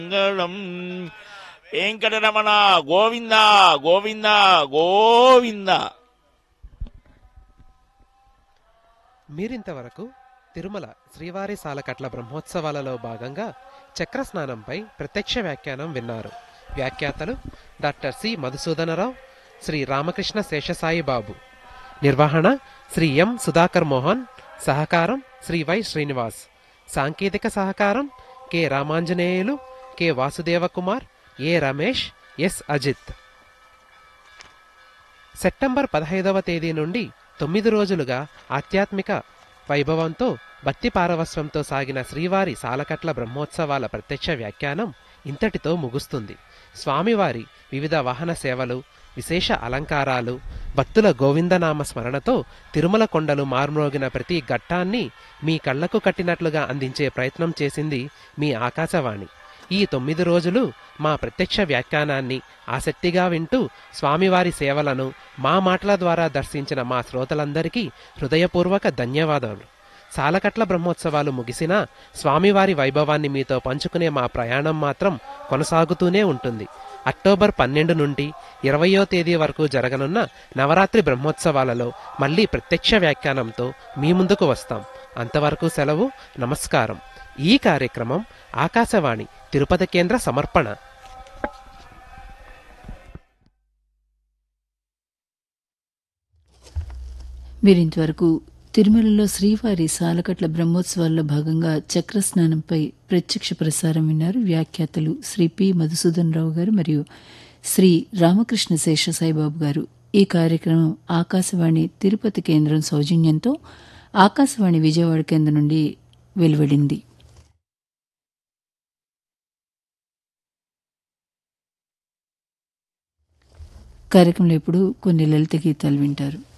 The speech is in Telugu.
మంగళం వెంకటరమణ గోవింద గోవింద గోవింద మీరింతవరకు తిరుమల శ్రీవారి సాలకట్ల బ్రహ్మోత్సవాలలో భాగంగా చక్రస్నానంపై ప్రత్యక్ష వ్యాఖ్యానం విన్నారు వ్యాఖ్యాతలు డాక్టర్ సి మధుసూదనరావు శ్రీ రామకృష్ణ శేషసాయి బాబు నిర్వహణ శ్రీ ఎం సుధాకర్ మోహన్ సహకారం శ్రీ వై శ్రీనివాస్ సాంకేతిక సహకారం K Ramanjaneyulu K Vasudeva Kumar A Ramesh S Ajith September పదహైదవ తేదీ నుండి తొమ్మిది రోజులుగా ఆధ్యాత్మిక వైభవంతో భక్తి పారవస్వంతో సాగిన శ్రీవారి సాలకట్ల బ్రహ్మోత్సవాల ప్రత్యక్ష వ్యాఖ్యానం ఇంతటితో ముగుస్తుంది స్వామివారి వివిధ వాహన సేవలు విశేష అలంకారాలు భక్తుల గోవిందనామ స్మరణతో తిరుమల కొండలు మార్మ్రోగిన ప్రతి ఘట్టాన్ని మీ కళ్లకు కట్టినట్లుగా అందించే ప్రయత్నం చేసింది మీ ఆకాశవాణి ఈ తొమ్మిది రోజులు మా ప్రత్యక్ష వ్యాఖ్యానాన్ని ఆసక్తిగా వింటూ స్వామివారి సేవలను మా మాటల ద్వారా దర్శించిన మా శ్రోతలందరికీ హృదయపూర్వక ధన్యవాదాలు సాలకట్ల బ్రహ్మోత్సవాలు ముగిసినా స్వామివారి వైభవాన్ని మీతో పంచుకునే మా ప్రయాణం మాత్రం కొనసాగుతూనే ఉంటుంది అక్టోబర్ పన్నెండు నుండి ఇరవయో తేదీ వరకు జరగనున్న నవరాత్రి బ్రహ్మోత్సవాలలో మళ్ళీ ప్రత్యక్ష వ్యాఖ్యానంతో మీ ముందుకు వస్తాం అంతవరకు సెలవు నమస్కారం ఈ కార్యక్రమం ఆకాశవాణి తిరుపతి కేంద్ర సమర్పణ మీరింతవరకు తిరుమలలో శ్రీవారి సాలకట్ల బ్రహ్మోత్సవాల్లో భాగంగా చక్రస్నానంపై ప్రత్యక్ష ప్రసారం విన్నారు వ్యాఖ్యాతలు శ్రీ పి మధుసూదన్ రావు గారు మరియు శ్రీ రామకృష్ణ శేషసాయిబాబు గారు ఈ కార్యక్రమం ఆకాశవాణి తిరుపతి కేంద్రం సౌజన్యంతో ఆకాశవాణి విజయవాడ కేంద్రం నుండి వెలువడింది కార్యక్రమంలో ఇప్పుడు కొన్ని లలిత గీతాలు వింటారు